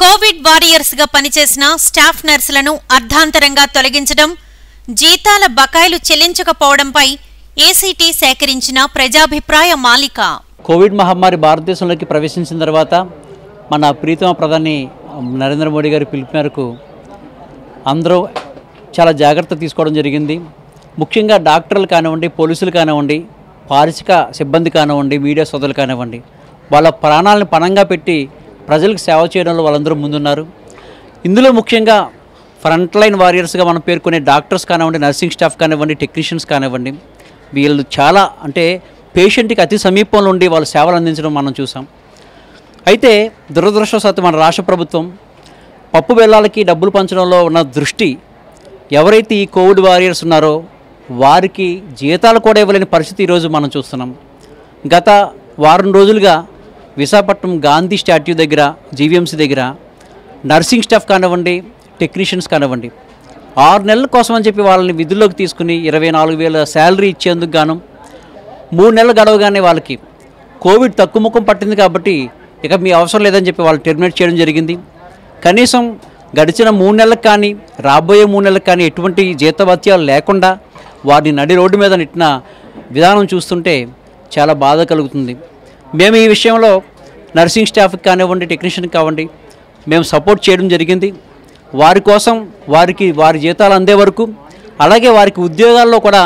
Covid warriors గా పనిచేసిన staff నర్సులను అర్ధాంతరంగా తొలగించడం జీతాల బకాయిలు చెల్లించకపోవడంపై ఏసీటీ సేకరించిన ప్రజాభిప్రాయ మాలిక కోవిడ్ మహమ్మారి భారతదేశంలోకి ప్రవేశించిన తర్వాత మన ప్రీతమ ప్రధాని నరేంద్ర మోడీ గారి పిలుపు మేరకు అందరూ చాలా జాగ్రత్త తీసుకోవడం జరిగింది ముఖ్యంగా డాక్టర్లు కానివ్వండి పోలీసులు కానివ్వండి పారిశిక సిబ్బంది కానివ్వండి మీడియా సోదరులు కానివ్వండి వాళ్ళ ప్రాణాలను పణంగా పెట్టి ప్రజలకు సేవ చేయడంలో వాళ్ళందరూ ముందున్నారు ఇందులో ముఖ్యంగా ఫ్రంట్ లైన్ వారియర్స్గా మనం పేర్కొనే డాక్టర్స్ కానివ్వండి నర్సింగ్ స్టాఫ్ కానివ్వండి టెక్నీషియన్స్ కానివ్వండి వీళ్ళు చాలా అంటే పేషెంట్కి అతి సమీపంలో ఉండి వాళ్ళు సేవలు అందించడం మనం చూసాం అయితే దురదృష్టవశాత్తు మన రాష్ట్ర ప్రభుత్వం పప్పు బెల్లాలకి డబ్బులు పంచడంలో ఉన్న దృష్టి ఎవరైతే ఈ కోవిడ్ వారియర్స్ ఉన్నారో వారికి జీతాలు కూడా ఇవ్వలేని పరిస్థితి ఈరోజు మనం చూస్తున్నాం గత వారం రోజులుగా విశాఖపట్నం గాంధీ స్టాట్యూ దగ్గర జీవీఎంసీ దగ్గర నర్సింగ్ స్టాఫ్ కానివ్వండి టెక్నీషియన్స్ కానివ్వండి ఆరు నెలల కోసం అని చెప్పి వాళ్ళని విధుల్లోకి తీసుకుని ఇరవై నాలుగు వేల శాలరీ ఇచ్చేందుకు గాను మూడు నెలలు గడవగానే వాళ్ళకి కోవిడ్ తక్కువ ముఖం పట్టింది కాబట్టి ఇక మీ అవసరం లేదని చెప్పి వాళ్ళు టెర్మినేట్ చేయడం జరిగింది కనీసం గడిచిన మూడు నెలలకు కానీ రాబోయే మూడు నెలలకు కానీ ఎటువంటి జీతభత్యాలు లేకుండా వారిని నడి రోడ్డు మీద నెట్టిన విధానం చూస్తుంటే చాలా బాధ కలుగుతుంది మేము ఈ విషయంలో నర్సింగ్ స్టాఫ్కి కానివ్వండి టెక్నీషియన్కి కానివ్వండి మేము సపోర్ట్ చేయడం జరిగింది వారి కోసం వారికి వారి జీతాలు అందే వరకు అలాగే వారికి ఉద్యోగాల్లో కూడా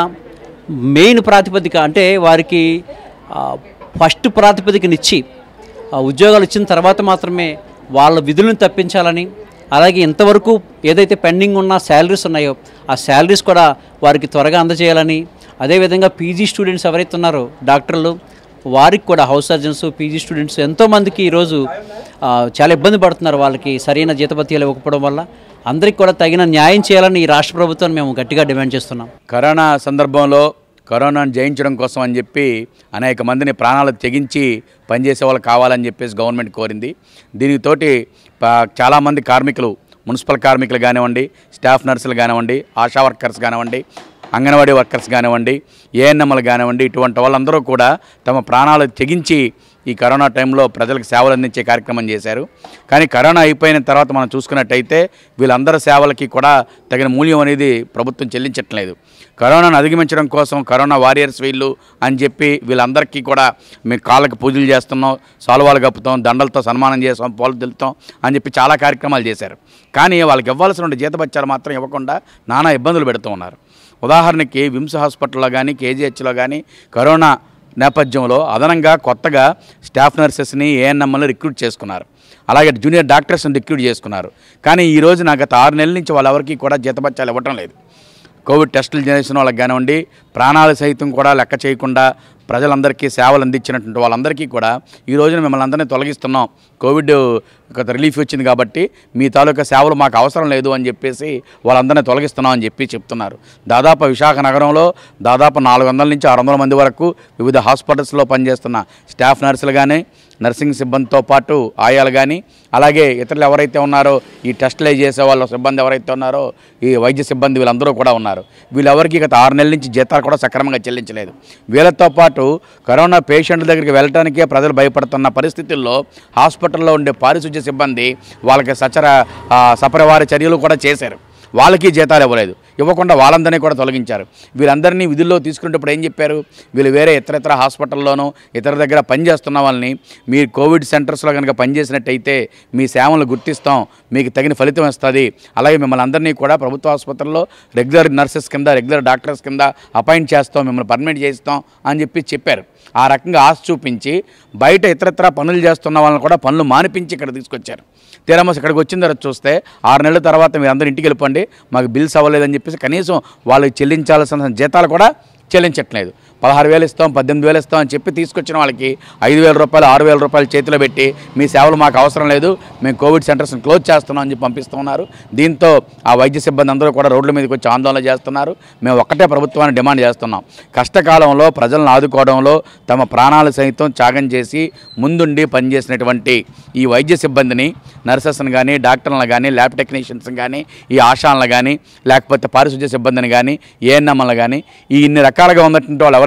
మెయిన్ ప్రాతిపదిక అంటే వారికి ఆ, ఫస్ట్ ప్రాతిపదికనిచ్చి ఆ ఉద్యోగాలు ఇచ్చిన తర్వాత మాత్రమే వాళ్ళ విధులను తప్పించాలని అలాగే ఇంతవరకు ఏదైతే పెండింగ్ ఉన్న శాలరీస్ ఉన్నాయో ఆ శాలరీస్ కూడా వారికి త్వరగా అందజేయాలని అదేవిధంగా పీజీ స్టూడెంట్స్ ఎవరైతే ఉన్నారో డాక్టర్లు వారికి కూడా హౌస్ సర్జన్స్ పీజీ స్టూడెంట్స్ ఎంతోమందికి ఈరోజు ఆ, చాలా ఇబ్బంది పడుతున్నారు వాళ్ళకి సరైన జీతభత్యాలు ఇవ్వకపోవడం వల్ల అందరికీ కూడా తగిన న్యాయం చేయాలని ఈ రాష్ట్ర ప్రభుత్వాన్ని మేము గట్టిగా డిమాండ్ చేస్తున్నాం కరోనా సందర్భంలో కరోనాను జయించడం కోసం అని చెప్పి అనేక మందిని ప్రాణాలు తెగించి పనిచేసే వాళ్ళు కావాలని చెప్పేసి గవర్నమెంట్ కోరింది దీనితోటి ప- చాలామంది కార్మికులు మున్సిపల్ కార్మికులు కానివ్వండి స్టాఫ్ నర్సులు కానివ్వండి ఆశా వర్కర్స్ కానివ్వండి అంగన్వాడీ వర్కర్స్ కానివ్వండి ఏఎన్ఎంలు కానివ్వండి ఇటువంటి వాళ్ళందరూ కూడా తమ ప్రాణాలు తెగించి ఈ కరోనా టైంలో ప్రజలకు సేవలు అందించే కార్యక్రమం చేశారు కానీ కరోనా అయిపోయిన తర్వాత మనం చూసుకున్నట్టయితే వీళ్ళందరి సేవలకి కూడా తగిన మూల్యం అనేది ప్రభుత్వం చెల్లించట్లేదు కరోనాను అధిగమించడం కోసం కరోనా వారియర్స్ వీళ్ళు అని చెప్పి వీళ్ళందరికీ కూడా మేము కాళ్ళకి పూజలు చేస్తున్నాం సాల్వాలు కప్పుతాం దండలతో సన్మానం చేస్తాం పూలు తెలుతాం అని చెప్పి చాలా కార్యక్రమాలు చేశారు కానీ వాళ్ళకి ఇవ్వాల్సిన జీతబత్యాలు మాత్రం ఇవ్వకుండా నానా ఇబ్బందులు పెడుతూ ఉన్నారు ఉదాహరణకి విమ్స్ హాస్పిటల్లో కానీ కేజీహెచ్లో కానీ కరోనా నేపథ్యంలో అదనంగా కొత్తగా స్టాఫ్ నర్సెస్ని ఏఎన్ఎంఎల్ని రిక్రూట్ చేసుకున్నారు అలాగే జూనియర్ డాక్టర్స్ని రిక్రూట్ చేసుకున్నారు కానీ ఈ రోజు నా గత ఆరు నెలల నుంచి వాళ్ళెవరికి కూడా జీతబత్యాలు ఇవ్వటం లేదు కోవిడ్ టెస్టులు చేసిన వాళ్ళకి కానివ్వండి ప్రాణాలు సైతం కూడా లెక్క చేయకుండా ప్రజలందరికీ సేవలు అందించినటువంటి వాళ్ళందరికీ కూడా ఈ రోజున మిమ్మల్ని అందరినీ తొలగిస్తున్నాం కోవిడ్ ఒక రిలీఫ్ వచ్చింది కాబట్టి మీ తాలూకా సేవలు మాకు అవసరం లేదు అని చెప్పేసి వాళ్ళందరినీ తొలగిస్తున్నాం అని చెప్పి చెప్తున్నారు దాదాపు విశాఖ నగరంలో దాదాపు నాలుగు వందల నుంచి ఆరు వందల మంది వరకు వివిధ హాస్పిటల్స్లో పనిచేస్తున్న స్టాఫ్ నర్సులు కానీ నర్సింగ్ సిబ్బందితో పాటు ఆయాలు కానీ అలాగే ఇతరులు ఎవరైతే ఉన్నారో ఈ టెస్టులు చేసే వాళ్ళ సిబ్బంది ఎవరైతే ఉన్నారో ఈ వైద్య సిబ్బంది వీళ్ళందరూ కూడా ఉన్నారు వీళ్ళెవరికి గత ఆరు నెలల నుంచి జీతాలు కూడా సక్రమంగా చెల్లించలేదు వీళ్ళతో పాటు కరోనా పేషెంట్ల దగ్గరికి వెళ్ళటానికే ప్రజలు భయపడుతున్న పరిస్థితుల్లో హాస్పిటల్లో ఉండే పారిశుధ్య సిబ్బంది వాళ్ళకి సచర ఆ, సపరివార చర్యలు కూడా చేశారు వాళ్ళకి జీతాలు ఇవ్వలేదు ఇవ్వకుండా వాళ్ళందరినీ కూడా తొలగించారు వీళ్ళందరినీ విధుల్లో తీసుకునేటప్పుడు ఏం చెప్పారు వీళ్ళు వేరే ఇతర ఇతర హాస్పిటల్లోనూ ఇతర దగ్గర పనిచేస్తున్న వాళ్ళని మీరు కోవిడ్ సెంటర్స్లో కనుక పనిచేసినట్టయితే మీ సేవలను గుర్తిస్తాం మీకు తగిన ఫలితం వస్తుంది అలాగే మిమ్మల్ని అందరినీ కూడా ప్రభుత్వ ఆసుపత్రుల్లో రెగ్యులర్ నర్సెస్ కింద రెగ్యులర్ డాక్టర్స్ కింద అపాయింట్ చేస్తాం మిమ్మల్ని పర్మనెంట్ చేస్తాం అని చెప్పి చెప్పారు ఆ రకంగా ఆశ చూపించి బయట ఇతరత్ర పనులు చేస్తున్న వాళ్ళని కూడా పనులు మానిపించి ఇక్కడ తీసుకొచ్చారు తీరమస్ ఇక్కడికి వచ్చిన తర్వాత చూస్తే ఆరు నెలల తర్వాత మీరు అందరూ ఇంటికి వెళ్ళిపోండి మాకు బిల్స్ అవ్వలేదని చెప్పేసి కనీసం వాళ్ళకి చెల్లించాల్సిన జీతాలు కూడా చెల్లించట్లేదు పదహారు వేలు ఇస్తాం పద్దెనిమిది వేలు ఇస్తాం అని చెప్పి తీసుకొచ్చిన వాళ్ళకి ఐదు వేల రూపాయలు ఆరు వేల రూపాయలు చేతిలో పెట్టి మీ సేవలు మాకు అవసరం లేదు మేము కోవిడ్ సెంటర్స్ని క్లోజ్ చేస్తున్నాం అని చెప్పి పంపిస్తున్నారు దీంతో ఆ వైద్య సిబ్బంది అందరూ కూడా రోడ్ల మీదకి వచ్చి ఆందోళన చేస్తున్నారు మేము ఒక్కటే ప్రభుత్వాన్ని డిమాండ్ చేస్తున్నాం కష్టకాలంలో ప్రజలను ఆదుకోవడంలో తమ ప్రాణాలు సైతం త్యాగం చేసి ముందుండి పనిచేసినటువంటి ఈ వైద్య సిబ్బందిని నర్సెస్ని కానీ డాక్టర్లను కానీ ల్యాబ్ టెక్నీషియన్స్ కానీ ఈ ఆశాలను కానీ లేకపోతే పారిశుధ్య సిబ్బందిని కానీ ఏఎన్ఎంలను కానీ ఈ ఇన్ని రకాలుగా ఉన్నటువంటి వాళ్ళు ఎవరైతే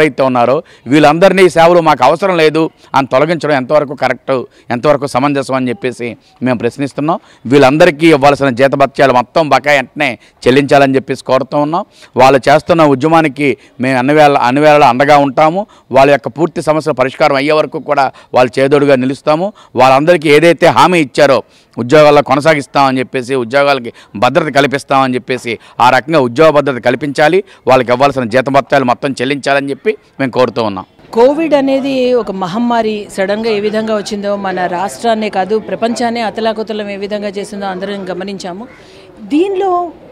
ఎవరైతే ఉన్నారో వీళ్ళందరినీ సేవలు మాకు అవసరం లేదు అని తొలగించడం ఎంతవరకు కరెక్ట్ ఎంతవరకు సమంజసం అని చెప్పేసి మేము ప్రశ్నిస్తున్నాం వీళ్ళందరికీ ఇవ్వాల్సిన జీతభత్యాలు మొత్తం బకాయి వెంటనే చెల్లించాలని చెప్పేసి కోరుతూ ఉన్నాం వాళ్ళు చేస్తున్న ఉద్యమానికి మేము అన్ని వేళ అన్ని వేళ అండగా ఉంటాము వాళ్ళ యొక్క పూర్తి సమస్యల పరిష్కారం అయ్యే వరకు కూడా వాళ్ళు చేదోడుగా నిలుస్తాము వాళ్ళందరికీ ఏదైతే హామీ ఇచ్చారో ఉద్యోగాల్లో కొనసాగిస్తామని చెప్పేసి ఉద్యోగాలకి భద్రత కల్పిస్తామని చెప్పేసి ఆ రకంగా ఉద్యోగ భద్రత కల్పించాలి వాళ్ళకి ఇవ్వాల్సిన జీతభత్యాలు మొత్తం చెల్లించాలని చెప్పి మేము కోరుతూ ఉన్నాం కోవిడ్ అనేది ఒక మహమ్మారి సడన్గా ఏ విధంగా వచ్చిందో మన రాష్ట్రాన్నే కాదు ప్రపంచాన్నే అతలాకుతలం ఏ విధంగా చేసిందో అందరం గమనించాము దీనిలో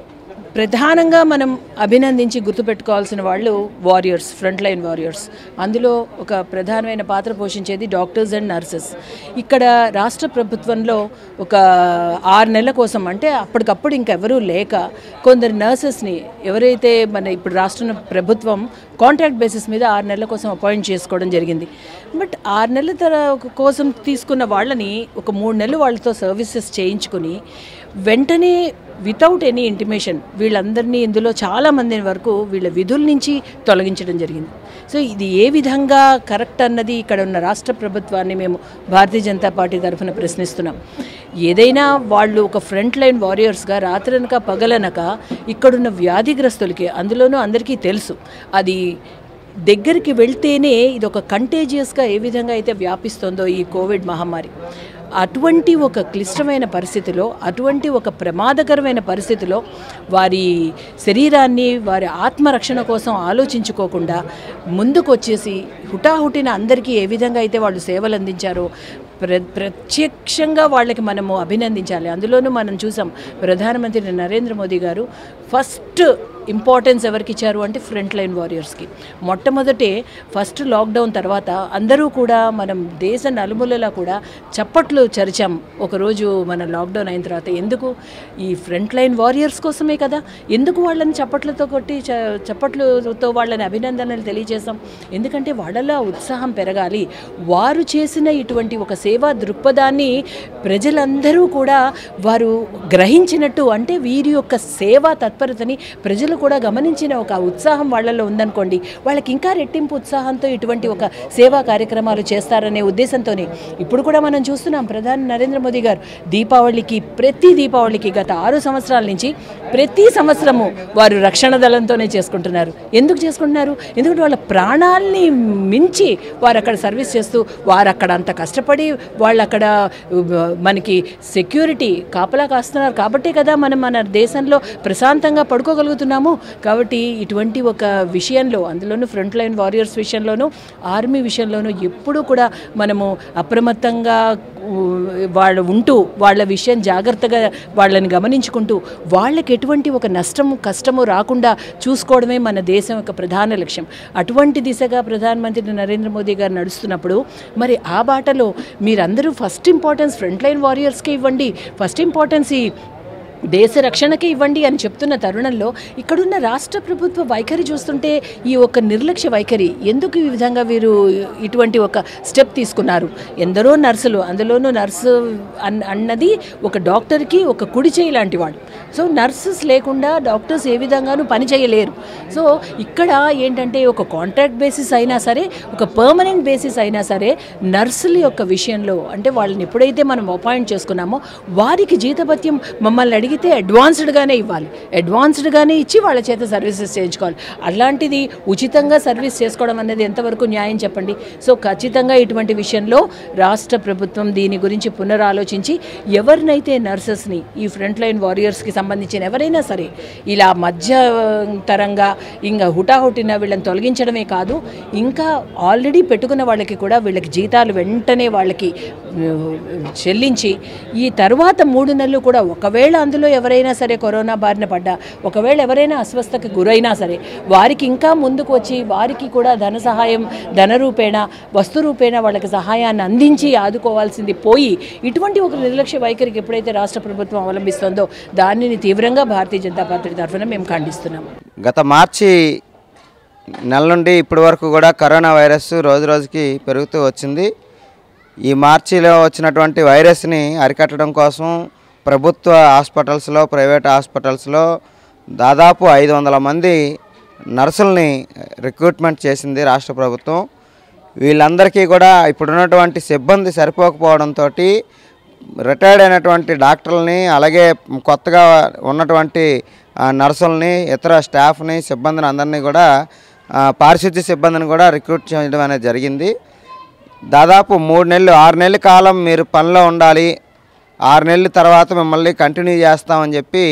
ప్రధానంగా మనం అభినందించి గుర్తుపెట్టుకోవాల్సిన వాళ్ళు వారియర్స్ ఫ్రంట్ లైన్ వారియర్స్ అందులో ఒక ప్రధానమైన పాత్ర పోషించేది డాక్టర్స్ అండ్ నర్సెస్ ఇక్కడ రాష్ట్ర ప్రభుత్వంలో ఒక ఆరు నెలల కోసం అంటే అప్పటికప్పుడు ఇంకెవరూ లేక కొందరు నర్సెస్ని ఎవరైతే మన ఇప్పుడు రాష్ట్ర ప్రభుత్వం కాంట్రాక్ట్ బేసిస్ మీద ఆరు నెలల కోసం అపాయింట్ చేసుకోవడం జరిగింది బట్ ఆరు నెలల తర కోసం తీసుకున్న వాళ్ళని ఒక మూడు నెలలు వాళ్ళతో సర్వీసెస్ చేయించుకుని వెంటనే వితౌట్ ఎనీ ఇంటిమేషన్ వీళ్ళందరినీ ఇందులో చాలామంది వరకు వీళ్ళ విధుల నుంచి తొలగించడం జరిగింది సో ఇది ఏ విధంగా కరెక్ట్ అన్నది ఇక్కడ ఉన్న రాష్ట్ర ప్రభుత్వాన్ని మేము భారతీయ జనతా పార్టీ తరఫున ప్రశ్నిస్తున్నాం ఏదైనా వాళ్ళు ఒక ఫ్రంట్ లైన్ వారియర్స్గా రాత్రనక పగలనక ఇక్కడున్న వ్యాధిగ్రస్తులకి అందులోనూ అందరికీ తెలుసు అది దగ్గరికి వెళ్తేనే ఇది ఒక కంటేజియస్గా ఏ విధంగా అయితే వ్యాపిస్తుందో ఈ కోవిడ్ మహమ్మారి అటువంటి ఒక క్లిష్టమైన పరిస్థితిలో అటువంటి ఒక ప్రమాదకరమైన పరిస్థితిలో వారి శరీరాన్ని వారి ఆత్మరక్షణ కోసం ఆలోచించుకోకుండా ముందుకు వచ్చేసి హుటాహుటిన అందరికీ ఏ విధంగా అయితే వాళ్ళు సేవలు అందించారో ప్ర ప్రత్యక్షంగా వాళ్ళకి మనము అభినందించాలి అందులోనూ మనం చూసాం ప్రధానమంత్రి నరేంద్ర మోదీ గారు ఫస్ట్ ఇంపార్టెన్స్ ఎవరికి ఇచ్చారు అంటే ఫ్రంట్ లైన్ వారియర్స్కి మొట్టమొదటే ఫస్ట్ లాక్డౌన్ తర్వాత అందరూ కూడా మనం దేశ నలుమూలలా కూడా చప్పట్లు చరిచాం ఒకరోజు మన లాక్డౌన్ అయిన తర్వాత ఎందుకు ఈ ఫ్రంట్ లైన్ వారియర్స్ కోసమే కదా ఎందుకు వాళ్ళని చప్పట్లతో కొట్టి చ- చప్పట్లతో వాళ్ళని అభినందనలు తెలియజేసాం ఎందుకంటే వాళ్ళలో ఆ ఉత్సాహం పెరగాలి వారు చేసిన ఇటువంటి ఒక సేవా దృక్పథాన్ని ప్రజలందరూ కూడా వారు గ్రహించినట్టు అంటే వీరి యొక్క సేవా తత్పరతని ప్రజలు కూడా గమనించిన ఒక ఉత్సాహం వాళ్ళలో ఉందనుకోండి వాళ్ళకి ఇంకా రెట్టింపు ఉత్సాహంతో ఇటువంటి ఒక సేవా కార్యక్రమాలు చేస్తారనే ఉద్దేశంతోనే ఇప్పుడు కూడా మనం చూస్తున్నాం ప్రధాని నరేంద్ర మోదీ గారు దీపావళికి ప్రతి దీపావళికి గత ఆరు సంవత్సరాల నుంచి ప్రతి సంవత్సరము వారు రక్షణ దళంతోనే చేసుకుంటున్నారు ఎందుకు చేసుకుంటున్నారు ఎందుకంటే వాళ్ళ ప్రాణాల్ని మించి వారు అక్కడ సర్వీస్ చేస్తూ వారు అక్కడ అంత కష్టపడి వాళ్ళు అక్కడ ఉ, మనకి సెక్యూరిటీ కాపలా కాస్తున్నారు కాబట్టే కదా మనం మన దేశంలో ప్రశాంతంగా పడుకోగలుగుతున్నాము కాబట్టి ఇటువంటి ఒక విషయంలో అందులోనూ ఫ్రంట్ లైన్ వారియర్స్ విషయంలోనూ ఆర్మీ విషయంలోనూ ఎప్పుడూ కూడా మనము అప్రమత్తంగా ఉ, వాళ్ళు ఉంటూ వాళ్ళ విషయం జాగ్రత్తగా వాళ్ళని గమనించుకుంటూ వాళ్ళకి ఎటువంటి ఒక నష్టము కష్టము రాకుండా చూసుకోవడమే మన దేశం యొక్క ప్రధాన లక్ష్యం అటువంటి దిశగా ప్రధానమంత్రి నరేంద్ర మోదీ గారు నడుస్తున్నప్పుడు మరి ఆ బాటలో మీరందరూ ఫస్ట్ ఇంపార్టెన్స్ ఫ్రంట్ లైన్ వారియర్స్కి ఇవ్వండి ఫస్ట్ ఇంపార్టెన్స్ ఈ దేశ రక్షణకే ఇవ్వండి అని చెప్తున్న తరుణంలో ఇక్కడున్న రాష్ట్ర ప్రభుత్వ వైఖరి చూస్తుంటే ఈ ఒక నిర్లక్ష్య వైఖరి ఎందుకు ఈ విధంగా వీరు ఇటువంటి ఒక స్టెప్ తీసుకున్నారు ఎందరో నర్సులు అందులోనూ నర్సు అన్ అన్నది ఒక డాక్టర్కి ఒక కుడి చేయి లాంటి వాడు సో నర్సెస్ లేకుండా డాక్టర్స్ ఏ విధంగానూ పని చేయలేరు సో ఇక్కడ ఏంటంటే ఒక కాంట్రాక్ట్ బేసిస్ అయినా సరే ఒక పర్మనెంట్ బేసిస్ అయినా సరే నర్సుల యొక్క విషయంలో అంటే వాళ్ళని ఎప్పుడైతే మనం అపాయింట్ చేసుకున్నామో వారికి జీతభత్యం మమ్మల్ని అడిగితే అడ్వాన్స్డ్గానే ఇవ్వాలి అడ్వాన్స్డ్గానే ఇచ్చి వాళ్ళ చేత సర్వీసెస్ చేయించుకోవాలి అలాంటిది ఉచితంగా సర్వీస్ చేసుకోవడం అనేది ఎంతవరకు న్యాయం చెప్పండి సో ఖచ్చితంగా ఇటువంటి విషయంలో రాష్ట్ర ప్రభుత్వం దీని గురించి పునరాలోచించి ఎవరినైతే నర్సెస్ని ఈ ఫ్రంట్ లైన్ వారియర్స్కి సంబంధించిన ఎవరైనా సరే ఇలా మధ్యతరంగా ఇంకా హుటాహుటిన వీళ్ళని తొలగించడమే కాదు ఇంకా ఆల్రెడీ పెట్టుకున్న వాళ్ళకి కూడా వీళ్ళకి జీతాలు వెంటనే వాళ్ళకి ఆ, చెల్లించి ఈ తర్వాత మూడు నెలలు కూడా ఒకవేళ అందులో ఎవరైనా సరే కరోనా బారిన పడ్డా ఒకవేళ ఎవరైనా అస్వస్థకి గురైనా సరే వారికి ఇంకా ముందుకు వచ్చి వారికి కూడా ధన సహాయం ధన రూపేణ వస్తు రూపేణ వాళ్ళకి సహాయాన్ని అందించి ఆదుకోవాల్సింది పోయి ఇటువంటి ఒక నిర్లక్ష్య వైఖరికి ఎప్పుడైతే రాష్ట్ర ప్రభుత్వం అవలంబిస్తుందో దానిని తీవ్రంగా భారతీయ జనతా పార్టీ తరఫున మేము ఖండిస్తున్నాం గత మార్చి నెల నుండి ఇప్పటి వరకు కూడా కరోనా వైరస్ రోజు రోజుకి పెరుగుతూ వచ్చింది ఈ మార్చిలో వచ్చినటువంటి వైరస్ని అరికట్టడం కోసం ప్రభుత్వ హాస్పిటల్స్లో ప్రైవేట్ హాస్పిటల్స్లో దాదాపు ఐదు వందల మంది నర్సుల్ని రిక్రూట్మెంట్ చేసింది రాష్ట్ర ప్రభుత్వం వీళ్ళందరికీ కూడా ఇప్పుడున్నటువంటి సిబ్బంది సరిపోకపోవడంతో రిటైర్డ్ అయినటువంటి డాక్టర్లని అలాగే కొత్తగా ఉన్నటువంటి ఆ, నర్సుల్ని ఇతర స్టాఫ్ని సిబ్బందిని అందరినీ కూడా ఆ, పారిశుద్ధ్య సిబ్బందిని కూడా రిక్రూట్ చేయడం అనేది జరిగింది దాదాపు మూడు నెలలు ఆరు నెలల కాలం మీరు పనిలో ఉండాలి ఆరు నెలల తర్వాత మిమ్మల్ని కంటిన్యూ చేస్తామని చెప్పి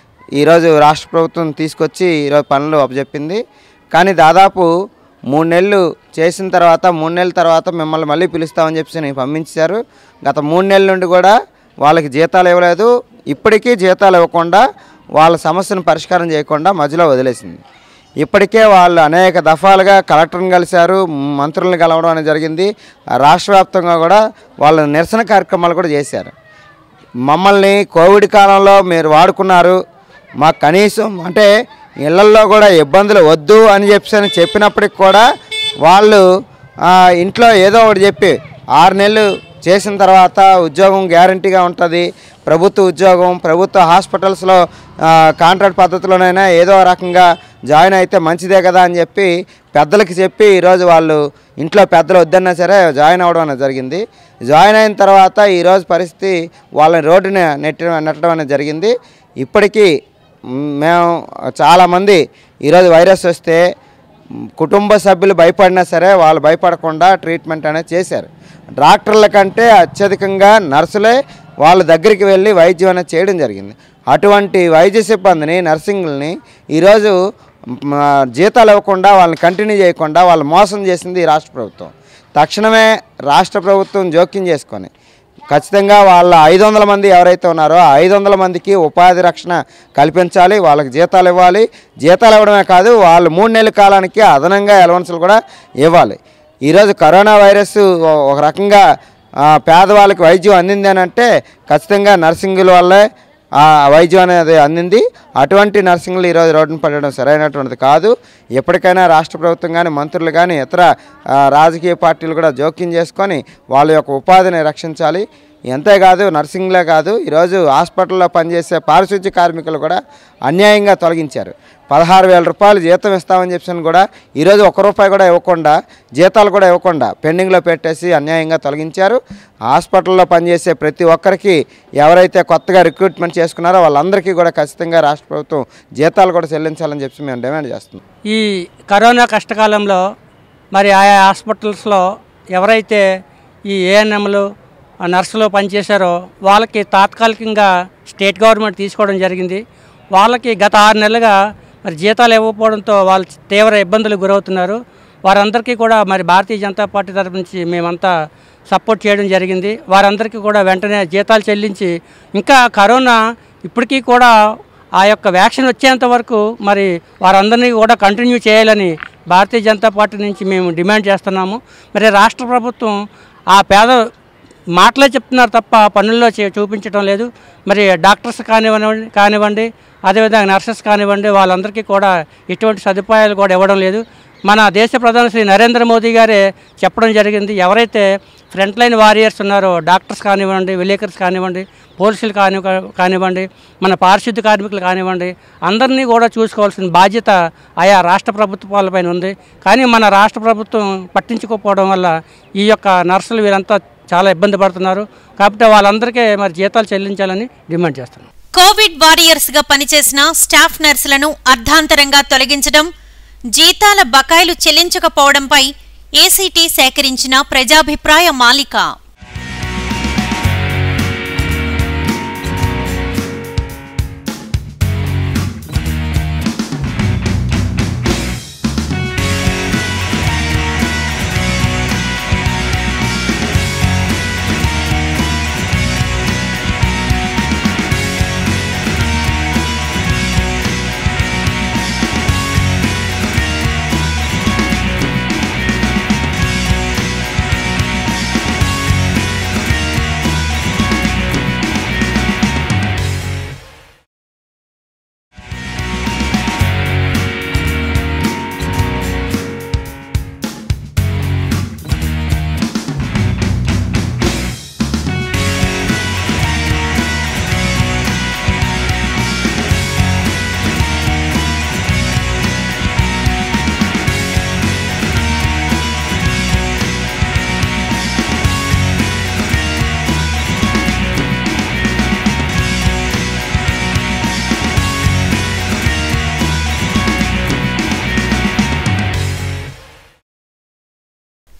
ఈరోజు రాష్ట్ర ప్రభుత్వం తీసుకొచ్చి ఈరోజు పనులు అప్పచెప్పింది కానీ దాదాపు మూడు నెలలు చేసిన తర్వాత మూడు నెలల తర్వాత మిమ్మల్ని మళ్ళీ పిలుస్తామని చెప్పి పంపించారు గత మూడు నెలల నుండి కూడా వాళ్ళకి జీతాలు ఇవ్వలేదు ఇప్పటికీ జీతాలు ఇవ్వకుండా వాళ్ళ సమస్యను పరిష్కారం చేయకుండా మధ్యలో వదిలేసింది ఇప్పటికే వాళ్ళు అనేక దఫాలుగా కలెక్టర్ని కలిశారు మంత్రులను కలవడం అనేది జరిగింది రాష్ట్ర వ్యాప్తంగా కూడా వాళ్ళ నిరసన కార్యక్రమాలు కూడా చేశారు మమ్మల్ని కోవిడ్ కాలంలో మీరు వాడుకున్నారు మాకు కనీసం అంటే ఇళ్లల్లో కూడా ఇబ్బందులు వద్దు అని చెప్పి చెప్పినప్పటికి కూడా వాళ్ళు ఆ, ఇంట్లో ఏదో ఒకటి చెప్పి ఆరు నెలలు చేసిన తర్వాత ఉద్యోగం గ్యారంటీగా ఉంటుంది ప్రభుత్వ ఉద్యోగం ప్రభుత్వ హాస్పిటల్స్లో ఆ, కాంట్రాక్ట్ పద్ధతిలోనైనా ఏదో రకంగా జాయిన్ అయితే మంచిదే కదా అని చెప్పి పెద్దలకి చెప్పి ఈరోజు వాళ్ళు ఇంట్లో పెద్దలు వద్దన్నా సరే జాయిన్ అవ్వడం అనేది జరిగింది జాయిన్ అయిన తర్వాత ఈరోజు పరిస్థితి వాళ్ళని రోడ్డుని నెట్టి నెట్టడం అనేది జరిగింది ఇప్పటికీ మ్, మేము చాలామంది ఈరోజు వైరస్ వస్తే మ్, కుటుంబ సభ్యులు భయపడినా సరే వాళ్ళు భయపడకుండా ట్రీట్మెంట్ అనేది చేశారు డాక్టర్ల కంటే అత్యధికంగా నర్సులే వాళ్ళ దగ్గరికి వెళ్ళి వైద్యం అనేది చేయడం జరిగింది అటువంటి వైద్య సిబ్బందిని నర్సింగ్లని ఈరోజు మ్, జీతాలు ఇవ్వకుండా వాళ్ళని కంటిన్యూ చేయకుండా వాళ్ళు మోసం చేసింది ఈ రాష్ట్ర ప్రభుత్వం తక్షణమే రాష్ట్ర ప్రభుత్వం జోక్యం చేసుకొని ఖచ్చితంగా వాళ్ళ ఐదు వందల మంది ఎవరైతే ఉన్నారో ఆ ఐదు వందల మందికి ఉపాధి రక్షణ కల్పించాలి వాళ్ళకి జీతాలు ఇవ్వాలి జీతాలు ఇవ్వడమే కాదు వాళ్ళు మూడు నెలల కాలానికి అదనంగా అలవన్సులు కూడా ఇవ్వాలి ఈరోజు కరోనా వైరస్ ఓ- ఒక రకంగా ఆ, పేదవాళ్ళకి వైద్యం అందింది అని అంటే ఖచ్చితంగా నర్సింగుల వల్లే ఆ వైద్యం అనేది అందింది అటువంటి నర్సింగ్లు ఈరోజు రోడ్డున పడడం సరైనటువంటిది కాదు ఎప్పటికైనా రాష్ట్ర ప్రభుత్వం కానీ మంత్రులు కానీ ఇతర ఆ, రాజకీయ పార్టీలు కూడా జోక్యం చేసుకొని వాళ్ళ యొక్క ఉపాధిని రక్షించాలి ఎంతేకాదు నర్సింగ్లే కాదు ఈరోజు హాస్పిటల్లో పనిచేసే పారిశుద్ధ్య కార్మికులు కూడా అన్యాయంగా తొలగించారు పదహారు వేల రూపాయలు జీతం ఇస్తామని చెప్పి కూడా ఈరోజు ఒక్క రూపాయి కూడా ఇవ్వకుండా జీతాలు కూడా ఇవ్వకుండా పెండింగ్లో పెట్టేసి అన్యాయంగా తొలగించారు హాస్పిటల్లో పనిచేసే ప్రతి ఒక్కరికి ఎవరైతే కొత్తగా రిక్రూట్మెంట్ చేసుకున్నారో వాళ్ళందరికీ కూడా ఖచ్చితంగా రాష్ట్ర ప్రభుత్వం జీతాలు కూడా చెల్లించాలని చెప్పి మేము డిమాండ్ చేస్తున్నాం ఈ కరోనా కష్టకాలంలో మరి ఆయా హాస్పిటల్స్లో ఎవరైతే ఈ ఏఎన్ఎంలు నర్సులు పనిచేశారో వాళ్ళకి తాత్కాలికంగా స్టేట్ గవర్నమెంట్ తీసుకోవడం జరిగింది వాళ్ళకి గత ఆరు నెలలుగా మరి జీతాలు ఇవ్వకపోవడంతో వాళ్ళు తీవ్ర ఇబ్బందులకు గురవుతున్నారు వారందరికీ కూడా మరి భారతీయ జనతా పార్టీ తరపు నుంచి మేమంతా సపోర్ట్ చేయడం జరిగింది వారందరికీ కూడా వెంటనే జీతాలు చెల్లించి ఇంకా కరోనా ఇప్పటికీ కూడా ఆ యొక్క వ్యాక్సిన్ వచ్చేంత వరకు మరి వారందరినీ కూడా కంటిన్యూ చేయాలని భారతీయ జనతా పార్టీ నుంచి మేము డిమాండ్ చేస్తున్నాము మరి రాష్ట్ర ప్రభుత్వం ఆ పేద మాటలే చెప్తున్నారు తప్ప పనుల్లో చే- చూపించడం లేదు మరి డాక్టర్స్ కానివ్వండి కానివ్వండి అదేవిధంగా నర్సెస్ కానివ్వండి వాళ్ళందరికీ కూడా ఎటువంటి సదుపాయాలు కూడా ఇవ్వడం లేదు మన దేశ ప్రధాని శ్రీ నరేంద్ర మోదీ గారే చెప్పడం జరిగింది ఎవరైతే ఫ్రంట్ లైన్ వారియర్స్ ఉన్నారో డాక్టర్స్ కానివ్వండి విలేకర్స్ కానివ్వండి పోలీసులు కాని కానివ్వండి మన పారిశుద్ధ్య కార్మికులు కానివ్వండి అందరినీ కూడా చూసుకోవాల్సిన బాధ్యత ఆయా రాష్ట్ర ప్రభుత్వాలపైన ఉంది కానీ మన రాష్ట్ర ప్రభుత్వం పట్టించుకోకపోవడం వల్ల ఈ యొక్క నర్సులు వీరంతా చాలా ఇబ్బంది పడుతున్నారు కాబట్టి వాళ్ళందరికీ మరి జీతాలు చెల్లించాలని డిమాండ్ చేస్తున్నాం కోవిడ్ వారియర్స్ గా పనిచేసిన స్టాఫ్ నర్సులను అర్ధాంతరంగా తొలగించడం జీతాల బకాయిలు చెల్లించకపోవడంపై ఏసీటీ సేకరించిన ప్రజాభిప్రాయ మాలిక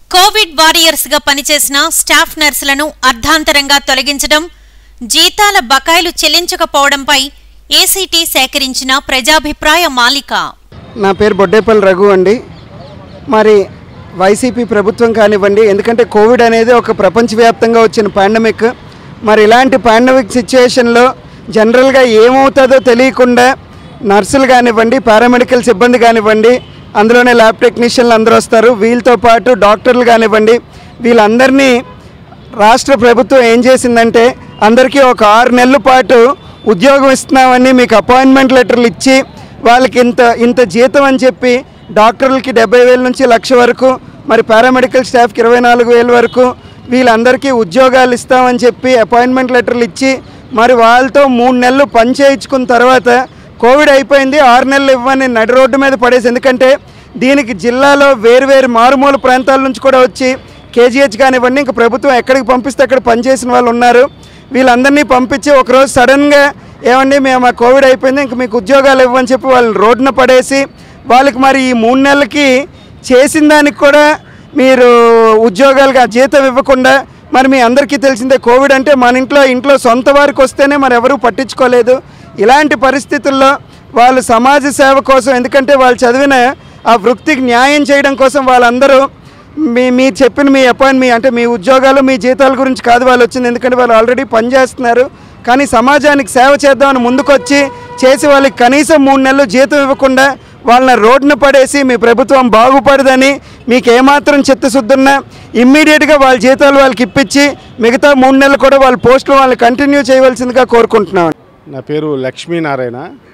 కోవిడ్ వారియర్స్ గా పనిచేసిన స్టాఫ్ నర్సులను అర్ధాంతరంగా తొలగించడం జీతాల బకాయిలు చెల్లించకపోవడంపై ఏసీటీ సేకరించిన ప్రజాభిప్రాయ మాలిక నా పేరు బొడ్డేపల్లి రఘు అండి మరి వైసీపీ ప్రభుత్వం కానివ్వండి ఎందుకంటే కోవిడ్ అనేది ఒక ప్రపంచవ్యాప్తంగా వచ్చిన పాండమిక్ మరి ఇలాంటి పాండమిక్ సిచ్యుయేషన్లో జనరల్గా ఏమవుతుందో తెలియకుండా నర్సులు కానివ్వండి పారామెడికల్ సిబ్బంది కానివ్వండి అందులోనే ల్యాబ్ టెక్నీషియన్లు అందరూ వస్తారు వీళ్ళతో పాటు డాక్టర్లు కానివ్వండి వీళ్ళందరినీ రాష్ట్ర ప్రభుత్వం ఏం చేసిందంటే అందరికీ ఒక ఆరు నెలల పాటు ఉద్యోగం ఇస్తున్నామని మీకు అపాయింట్మెంట్ లెటర్లు ఇచ్చి వాళ్ళకి ఇంత ఇంత జీతం అని చెప్పి డాక్టర్లకి డెబ్బై వేల నుంచి లక్ష వరకు మరి పారామెడికల్ స్టాఫ్కి ఇరవై నాలుగు వేల వరకు వీళ్ళందరికీ ఉద్యోగాలు ఇస్తామని చెప్పి అపాయింట్మెంట్ లెటర్లు ఇచ్చి మరి వాళ్ళతో మూడు నెలలు పని చేయించుకున్న తర్వాత కోవిడ్ అయిపోయింది ఆరు నెలలు ఇవ్వని నడి రోడ్డు మీద పడేసి ఎందుకంటే దీనికి జిల్లాలో వేరువేరు మారుమూల ప్రాంతాల నుంచి కూడా వచ్చి కేజీహెచ్ కానివ్వండి ఇంకా ప్రభుత్వం ఎక్కడికి పంపిస్తే అక్కడ పనిచేసిన వాళ్ళు ఉన్నారు వీళ్ళందరినీ పంపించి ఒకరోజు సడన్గా ఏమండి మేము ఆ కోవిడ్ అయిపోయింది ఇంక మీకు ఉద్యోగాలు ఇవ్వని చెప్పి వాళ్ళని రోడ్డున పడేసి వాళ్ళకి మరి ఈ మూడు నెలలకి చేసిన దానికి కూడా మీరు ఉద్యోగాలుగా జీతం ఇవ్వకుండా మరి మీ అందరికీ తెలిసిందే కోవిడ్ అంటే మన ఇంట్లో ఇంట్లో సొంత వారికి వస్తేనే మరి ఎవరూ పట్టించుకోలేదు ఇలాంటి పరిస్థితుల్లో వాళ్ళు సమాజ సేవ కోసం ఎందుకంటే వాళ్ళు చదివిన ఆ వృత్తికి న్యాయం చేయడం కోసం వాళ్ళందరూ మీ మీ చెప్పిన మీ అపాయింట్ మీ అంటే మీ ఉద్యోగాలు మీ జీతాల గురించి కాదు వాళ్ళు వచ్చింది ఎందుకంటే వాళ్ళు ఆల్రెడీ పనిచేస్తున్నారు కానీ సమాజానికి సేవ చేద్దామని ముందుకొచ్చి చేసి వాళ్ళకి కనీసం మూడు నెలలు జీతం ఇవ్వకుండా వాళ్ళని రోడ్డున పడేసి మీ ప్రభుత్వం బాగుపడదని మీకు ఏమాత్రం చిత్తశుద్ధి ఉన్నా ఇమ్మీడియట్గా వాళ్ళ జీతాలు వాళ్ళకి ఇప్పించి మిగతా మూడు నెలలు కూడా వాళ్ళ పోస్టులు వాళ్ళని కంటిన్యూ చేయవలసిందిగా కోరుకుంటున్నాం నా పేరు లక్ష్మీనారాయణ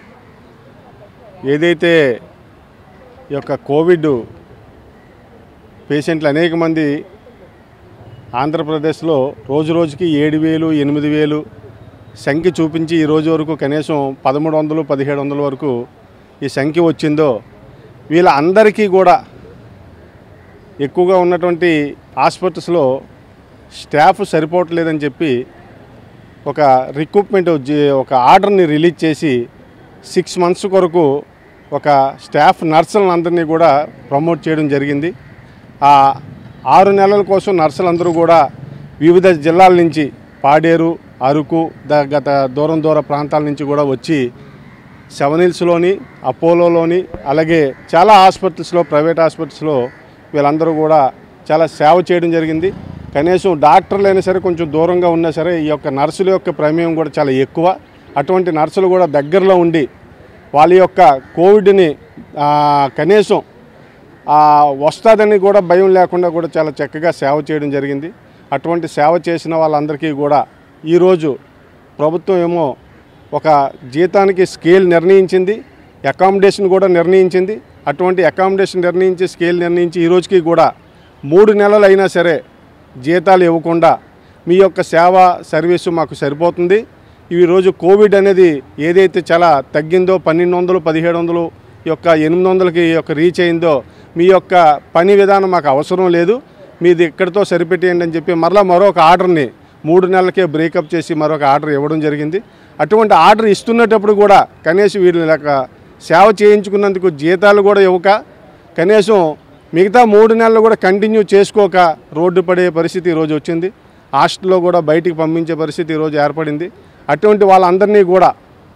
ఏదైతే ఈ యొక్క కోవిడ్ పేషెంట్లు అనేక మంది ఆంధ్రప్రదేశ్లో రోజు రోజుకి ఏడు వేలు ఎనిమిది వేలు సంఖ్య చూపించి ఈ రోజు వరకు కనీసం పదమూడు వందలు పదిహేడు వందల వరకు ఈ సంఖ్య వచ్చిందో వీళ్ళందరికీ కూడా ఎక్కువగా ఉన్నటువంటి హాస్పిటల్స్లో స్టాఫ్ సరిపోవట్లేదని చెప్పి ఒక రిక్రూట్మెంట్ జీ- ఒక ఆర్డర్ని రిలీజ్ చేసి సిక్స్ మంత్స్ కొరకు ఒక స్టాఫ్ నర్సులను అందరినీ కూడా ప్రమోట్ చేయడం జరిగింది ఆ ఆరు నెలల కోసం నర్సులందరూ కూడా వివిధ జిల్లాల నుంచి పాడేరు అరకు ద- గత దూరం దూర ప్రాంతాల నుంచి కూడా వచ్చి సెవెన్ హిల్స్లోని అపోలోలోని అలాగే చాలా హాస్పిటల్స్లో ప్రైవేట్ హాస్పిటల్స్లో వీళ్ళందరూ కూడా చాలా సేవ చేయడం జరిగింది కనీసం డాక్టర్లు అయినా సరే కొంచెం దూరంగా ఉన్నా సరే ఈ యొక్క నర్సుల యొక్క ప్రమేయం కూడా చాలా ఎక్కువ అటువంటి నర్సులు కూడా దగ్గరలో ఉండి వాళ్ళ యొక్క కోవిడ్ని ఆ, కనీసం ఆ, వస్తుందని కూడా భయం లేకుండా కూడా చాలా చక్కగా సేవ చేయడం జరిగింది అటువంటి సేవ చేసిన వాళ్ళందరికీ కూడా ఈరోజు ప్రభుత్వం ఏమో ఒక జీతానికి స్కేల్ నిర్ణయించింది అకామిడేషన్ కూడా నిర్ణయించింది అటువంటి అకామిడేషన్ నిర్ణయించి స్కేల్ నిర్ణయించి ఈ రోజుకి కూడా మూడు నెలలు అయినా సరే జీతాలు ఇవ్వకుండా మీ యొక్క సేవ సర్వీసు మాకు సరిపోతుంది ఈ రోజు కోవిడ్ అనేది ఏదైతే చాలా తగ్గిందో పన్నెండు వందలు పదిహేడు వందలు ఈ యొక్క ఎనిమిది వందలకి ఈ యొక్క రీచ్ అయిందో మీ యొక్క పని విధానం మాకు అవసరం లేదు మీది ఇక్కడితో సరిపెట్టేయండి అని చెప్పి మరలా మరొక ఆర్డర్ని మూడు నెలలకే బ్రేకప్ చేసి మరొక ఆర్డర్ ఇవ్వడం జరిగింది అటువంటి ఆర్డర్ ఇస్తున్నప్పుడు కూడా కనీసం వీళ్ళ యొక్క సేవ చేయించుకున్నందుకు జీతాలు కూడా ఇవ్వక కనీసం మిగతా మూడు నెలలు కూడా కంటిన్యూ చేసుకోక రోడ్డు పడే పరిస్థితి ఈరోజు వచ్చింది హాస్టల్లో కూడా బయటికి పంపించే పరిస్థితి ఈరోజు ఏర్పడింది అటువంటి వాళ్ళందరినీ కూడా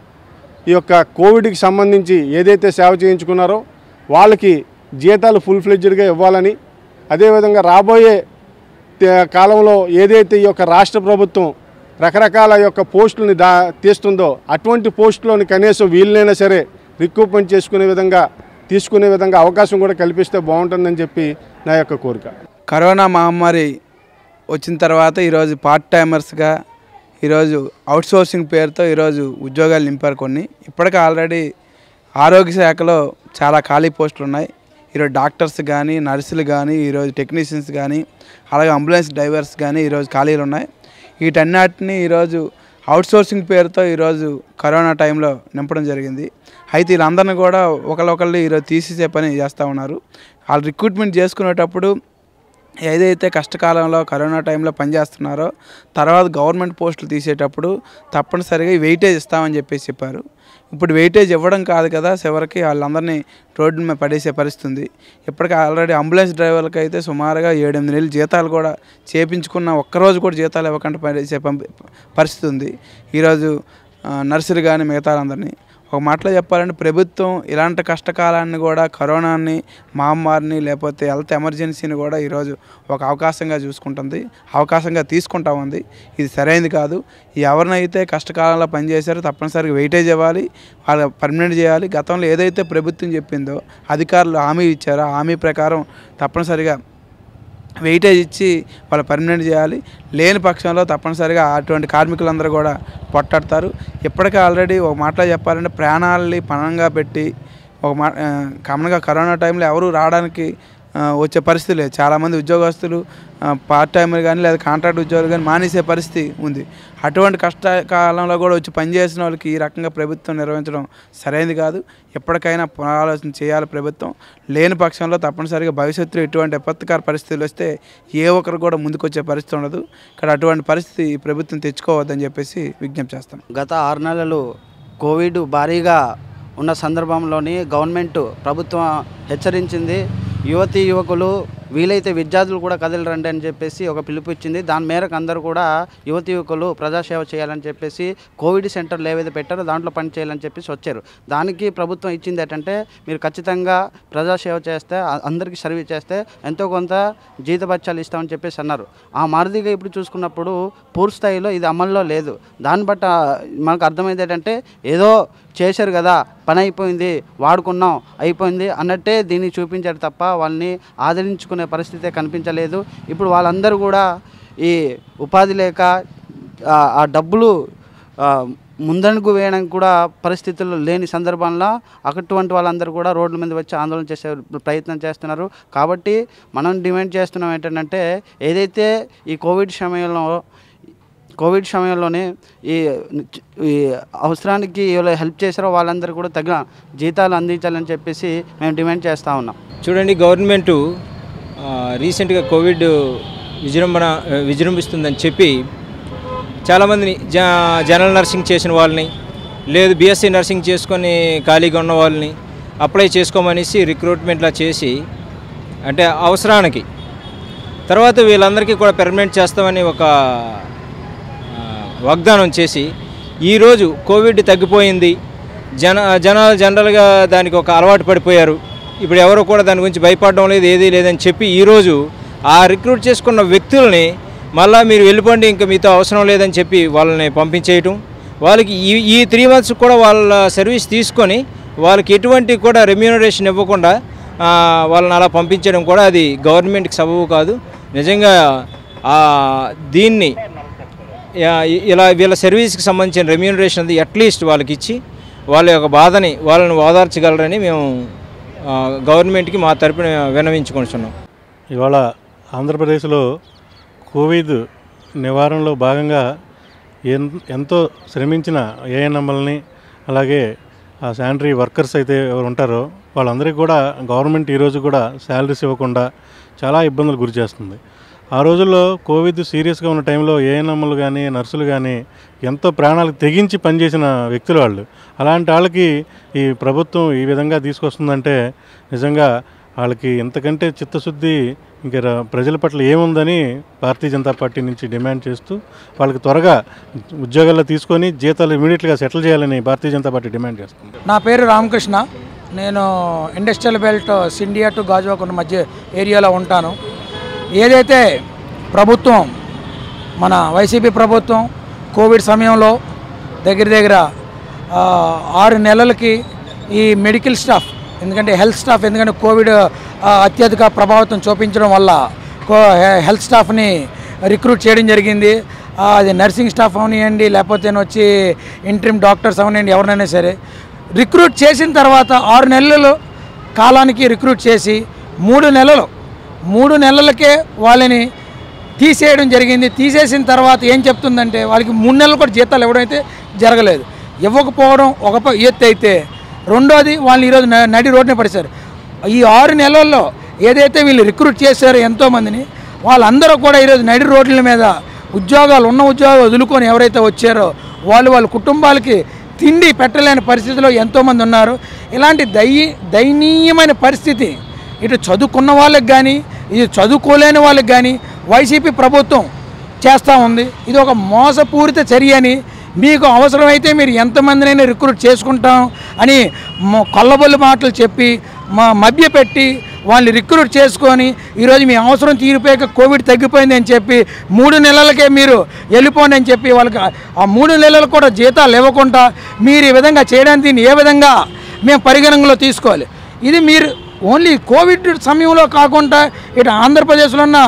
ఈ యొక్క కోవిడ్కి సంబంధించి ఏదైతే సేవ చేయించుకున్నారో వాళ్ళకి జీతాలు ఫుల్ ఫ్లెడ్జ్డ్గా ఇవ్వాలని అదేవిధంగా రాబోయే తే- కాలంలో ఏదైతే ఈ యొక్క రాష్ట్ర ప్రభుత్వం రకరకాల యొక్క పోస్టులని దా తీస్తుందో అటువంటి పోస్టులోని కనీసం వీళ్ళైనా సరే రిక్రూట్మెంట్ చేసుకునే విధంగా తీసుకునే విధంగా అవకాశం కూడా కల్పిస్తే బాగుంటుందని చెప్పి నా యొక్క కోరిక కరోనా మహమ్మారి వచ్చిన తర్వాత ఈరోజు పార్ట్ టైమర్స్గా ఈరోజు అవుట్సోర్సింగ్ పేరుతో ఈరోజు ఉద్యోగాలు నింపారు కొన్ని ఇప్పటికే ఆల్రెడీ ఆరోగ్య శాఖలో చాలా ఖాళీ పోస్టులు ఉన్నాయి ఈరోజు డాక్టర్స్ కానీ నర్సులు కానీ ఈరోజు టెక్నీషియన్స్ కానీ అలాగే అంబులెన్స్ డ్రైవర్స్ కానీ ఈరోజు ఖాళీలు ఉన్నాయి వీటన్నిటిని ఈరోజు అవుట్సోర్సింగ్ పేరుతో ఈరోజు కరోనా టైంలో నింపడం జరిగింది అయితే వీళ్ళందరినీ కూడా ఒకళ్ళొకళ్ళు ఈరోజు తీసేసే పని చేస్తూ ఉన్నారు వాళ్ళు రిక్రూట్మెంట్ చేసుకునేటప్పుడు ఏదైతే కష్టకాలంలో కరోనా టైంలో పనిచేస్తున్నారో తర్వాత గవర్నమెంట్ పోస్టులు తీసేటప్పుడు తప్పనిసరిగా వెయిటేజ్ ఇస్తామని చెప్పేసి చెప్పారు ఇప్పుడు వెయిటేజ్ ఇవ్వడం కాదు కదా చివరికి వాళ్ళందరినీ రోడ్డు మీద పడేసే పరిస్థితి ఉంది ఇప్పటికీ ఆల్రెడీ అంబులెన్స్ డ్రైవర్లకు అయితే సుమారుగా ఏడెనిమిది నెలలు జీతాలు కూడా చేపించుకున్న ఒక్కరోజు కూడా జీతాలు ఇవ్వకుండా పడేసే పంపి పరిస్థితి ఉంది ఈరోజు ఆ, నర్సులు కానీ మిగతా అందరినీ ఒక మాటలో చెప్పాలంటే ప్రభుత్వం ఇలాంటి కష్టకాలాన్ని కూడా కరోనాని మహమ్మారిని లేకపోతే హెల్త్ ఎమర్జెన్సీని కూడా ఈరోజు ఒక అవకాశంగా చూసుకుంటుంది అవకాశంగా తీసుకుంటా ఉంది ఇది సరైనది కాదు ఎవరినైతే కష్టకాలంలో పనిచేశారో తప్పనిసరిగా వెయిటేజ్ ఇవ్వాలి వాళ్ళ పర్మనెంట్ చేయాలి గతంలో ఏదైతే ప్రభుత్వం చెప్పిందో అధికారులు హామీ ఇచ్చారో ఆ హామీ ప్రకారం తప్పనిసరిగా వెయిటేజ్ ఇచ్చి వాళ్ళు పర్మనెంట్ చేయాలి లేని పక్షంలో తప్పనిసరిగా అటువంటి కార్మికులందరూ కూడా పొట్టాడతారు ఇప్పటికే ఆల్రెడీ ఒక మాటలో చెప్పాలంటే ప్రాణాలని పణంగా పెట్టి ఒక మా ఆ, కామన్గా కరోనా టైంలో ఎవరు రావడానికి ఆ, వచ్చే పరిస్థితి లేదు చాలామంది ఉద్యోగస్తులు ఆ, పార్ట్ టైమర్ కానీ లేదా కాంట్రాక్ట్ ఉద్యోగులు కానీ మానేసే పరిస్థితి ఉంది అటువంటి కష్టకాలంలో కూడా వచ్చి పనిచేసిన వాళ్ళకి ఈ రకంగా ప్రభుత్వం నిర్వహించడం సరైనది కాదు ఎప్పటికైనా పునరాలోచన చేయాలి ప్రభుత్వం లేని పక్షంలో తప్పనిసరిగా భవిష్యత్తులో ఎటువంటి విపత్తుకర పరిస్థితులు వస్తే ఏ ఒక్కరు కూడా ముందుకొచ్చే పరిస్థితి ఉండదు ఇక్కడ అటువంటి పరిస్థితి ఈ ప్రభుత్వం తెచ్చుకోవద్దని చెప్పేసి విజ్ఞప్తి చేస్తాం గత ఆరు నెలలు కోవిడ్ భారీగా ఉన్న సందర్భంలోని గవర్నమెంట్ ప్రభుత్వం హెచ్చరించింది యువతి యువకులు వీలైతే విద్యార్థులు కూడా కదలరండి అని చెప్పేసి ఒక పిలుపు ఇచ్చింది దాని మేరకు అందరూ కూడా యువతి యువకులు ప్రజాసేవ చేయాలని చెప్పేసి కోవిడ్ సెంటర్లు ఏవైతే పెట్టారో దాంట్లో పని చేయాలని చెప్పేసి వచ్చారు దానికి ప్రభుత్వం ఇచ్చింది ఏంటంటే మీరు ఖచ్చితంగా ప్రజాసేవ చేస్తే అ- అందరికీ సర్వీస్ చేస్తే ఎంతో కొంత జీతభత్యాలు ఇస్తామని చెప్పేసి అన్నారు ఆ మారుతిగా ఇప్పుడు చూసుకున్నప్పుడు పూర్తి స్థాయిలో ఇది అమల్లో లేదు దాన్ని బట్టి ఆ, మనకు అర్థమైంది ఏంటంటే ఏదో చేశారు కదా పని అయిపోయింది వాడుకున్నాం అయిపోయింది అన్నట్టే దీన్ని చూపించారు తప్ప వాళ్ళని ఆదరించుకునే పరిస్థితే కనిపించలేదు ఇప్పుడు వాళ్ళందరూ కూడా ఈ ఉపాధి లేక ఆ, ఆ డబ్బులు ఆ, ముందడుగు వేయడానికి కూడా పరిస్థితులు లేని సందర్భంలో అటువంటి వాళ్ళందరూ కూడా రోడ్ల మీద వచ్చి ఆందోళన చేసే ప్రయత్నం చేస్తున్నారు కాబట్టి మనం డిమాండ్ చేస్తున్నాం ఏంటంటే ఏదైతే ఈ కోవిడ్ సమయంలో కోవిడ్ సమయంలోనే ఈ ఈ అవసరానికి ఎవరు హెల్ప్ చేశారో వాళ్ళందరూ కూడా తగిన జీతాలు అందించాలని చెప్పేసి మేము డిమాండ్ చేస్తూ ఉన్నాం చూడండి గవర్నమెంటు ఆ, రీసెంట్గా కోవిడ్ విజృంభణ విజృంభిస్తుందని చెప్పి చాలామందిని జ జనరల్ నర్సింగ్ చేసిన వాళ్ళని లేదు బీఎస్సీ నర్సింగ్ చేసుకొని ఖాళీగా ఉన్న వాళ్ళని అప్లై చేసుకోమనేసి రిక్రూట్మెంట్లా చేసి అంటే అవసరానికి తర్వాత వీళ్ళందరికీ కూడా పెర్మనెంట్ చేస్తామని ఒక ఆ, వాగ్దానం చేసి ఈరోజు కోవిడ్ తగ్గిపోయింది జన జనాలు జనరల్గా దానికి ఒక అలవాటు పడిపోయారు ఇప్పుడు ఎవరు కూడా దాని గురించి భయపడడం లేదు ఏదీ లేదని చెప్పి ఈరోజు ఆ రిక్రూట్ చేసుకున్న వ్యక్తుల్ని మళ్ళీ మీరు వెళ్ళిపోండి ఇంకా మీతో అవసరం లేదని చెప్పి వాళ్ళని పంపించేయటం వాళ్ళకి ఈ ఈ త్రీ మంత్స్ కూడా వాళ్ళ సర్వీస్ తీసుకొని వాళ్ళకి ఎటువంటి కూడా రెమ్యూనరేషన్ ఇవ్వకుండా ఆ, వాళ్ళని అలా పంపించడం కూడా అది గవర్నమెంట్కి సబబు కాదు నిజంగా ఆ, దీన్ని యా- ఇ- ఇలా వీళ్ళ సర్వీస్కి సంబంధించిన రెమ్యూనరేషన్ అది అట్లీస్ట్ వాళ్ళకి ఇచ్చి వాళ్ళ యొక్క బాధని వాళ్ళని ఓదార్చగలరని మేము ఆ, గవర్నమెంట్కి మా తరపున విన్నవించుకుంటున్నాం ఇవాళ ఆంధ్రప్రదేశ్లో కోవిడ్ నివారణలో భాగంగా ఎన్ ఎంతో శ్రమించిన ఏఎన్ఎంఎల్ని అలాగే ఆ శానిటరీ వర్కర్స్ అయితే ఎవరు ఉంటారో వాళ్ళందరికీ కూడా గవర్నమెంట్ ఈరోజు కూడా శాలరీస్ ఇవ్వకుండా చాలా ఇబ్బందులు గురి చేస్తుంది ఆ రోజుల్లో కోవిడ్ సీరియస్గా ఉన్న టైంలో ఏఎన్ఎంలు కానీ నర్సులు కానీ ఎంతో ప్రాణాలకు తెగించి పనిచేసిన వ్యక్తులు వాళ్ళు అలాంటి వాళ్ళకి ఈ ప్రభుత్వం ఈ విధంగా తీసుకొస్తుందంటే నిజంగా వాళ్ళకి ఎంతకంటే చిత్తశుద్ధి ఇంకా ర- ప్రజల పట్ల ఏముందని భారతీయ జనతా పార్టీ నుంచి డిమాండ్ చేస్తూ వాళ్ళకి త్వరగా ఉద్యోగాల్లో తీసుకొని జీతాలు ఇమీడియట్గా సెటిల్ చేయాలని భారతీయ జనతా పార్టీ డిమాండ్ చేస్తుంది నా పేరు రామకృష్ణ నేను industrial belt Scindia to Gajuwaka ఉన్న మధ్య ఏరియాలో ఉంటాను ఏదైతే ప్రభుత్వం మన వైసీపీ ప్రభుత్వం కోవిడ్ సమయంలో దగ్గర దగ్గర ఆ, ఆరు నెలలకి ఈ మెడికల్ స్టాఫ్ ఎందుకంటే హెల్త్ స్టాఫ్ ఎందుకంటే కోవిడ్ ఆ, అత్యధిక ప్రభావితం చూపించడం వల్ల కో- హె- హెల్త్ స్టాఫ్ని రిక్రూట్ చేయడం జరిగింది ఆ, అది నర్సింగ్ స్టాఫ్ అవనివ్వండి లేకపోతే వచ్చి ఇంట్రిమ్ డాక్టర్స్ అవనివ్వండి ఎవరినైనా సరే రిక్రూట్ చేసిన తర్వాత ఆరు నెలలు కాలానికి రిక్రూట్ చేసి మూడు నెలలు మూడు నెలలకే వాళ్ళని తీసేయడం జరిగింది తీసేసిన తర్వాత ఏం చెప్తుందంటే వాళ్ళకి మూడు నెలలు కూడా జీతాలు ఇవ్వడం అయితే జరగలేదు ఇవ్వకపోవడం ఒక ప- ఎత్తు అయితే రెండోది వాళ్ళు ఈరోజు న- నడి రోడ్డునే పడేశారు ఈ ఆరు నెలల్లో ఏదైతే వీళ్ళు రిక్రూట్ చేశారో ఎంతోమందిని వాళ్ళందరూ కూడా ఈరోజు నడి రోడ్ల మీద ఉద్యోగాలు ఉన్న ఉద్యోగాలు వదులుకొని ఎవరైతే వచ్చారో వాళ్ళు వాళ్ళ కుటుంబాలకి తిండి పెట్టలేని పరిస్థితిలో ఎంతోమంది ఉన్నారు ఇలాంటి దయ దయనీయమైన పరిస్థితి ఇటు చదువుకున్న వాళ్ళకి కానీ ఇది చదువుకోలేని వాళ్ళకి కానీ వైసీపీ ప్రభుత్వం చేస్తూ ఉంది ఇది ఒక మోసపూరిత చర్య అని మీకు అవసరమైతే మీరు ఎంతమందినైనా రిక్రూట్ చేసుకుంటాం అని మొ- కొల్లబొల్లి మాటలు చెప్పి మా మభ్యపెట్టి వాళ్ళని రిక్రూట్ చేసుకొని ఈరోజు మీ అవసరం తీరిపోయాక కోవిడ్ తగ్గిపోయింది అని చెప్పి మూడు నెలలకే మీరు వెళ్ళిపోండి అని చెప్పి వాళ్ళకి ఆ- ఆ మూడు నెలలు కూడా జీతాలు ఇవ్వకుండా మీరు ఈ విధంగా చేయడానికి దీన్ని ఏ విధంగా మేము పరిగణనలో తీసుకోవాలి ఇది మీరు ఓన్లీ కోవిడ్ సమయంలో కాకుండా ఇటు ఆంధ్రప్రదేశ్లో ఉన్న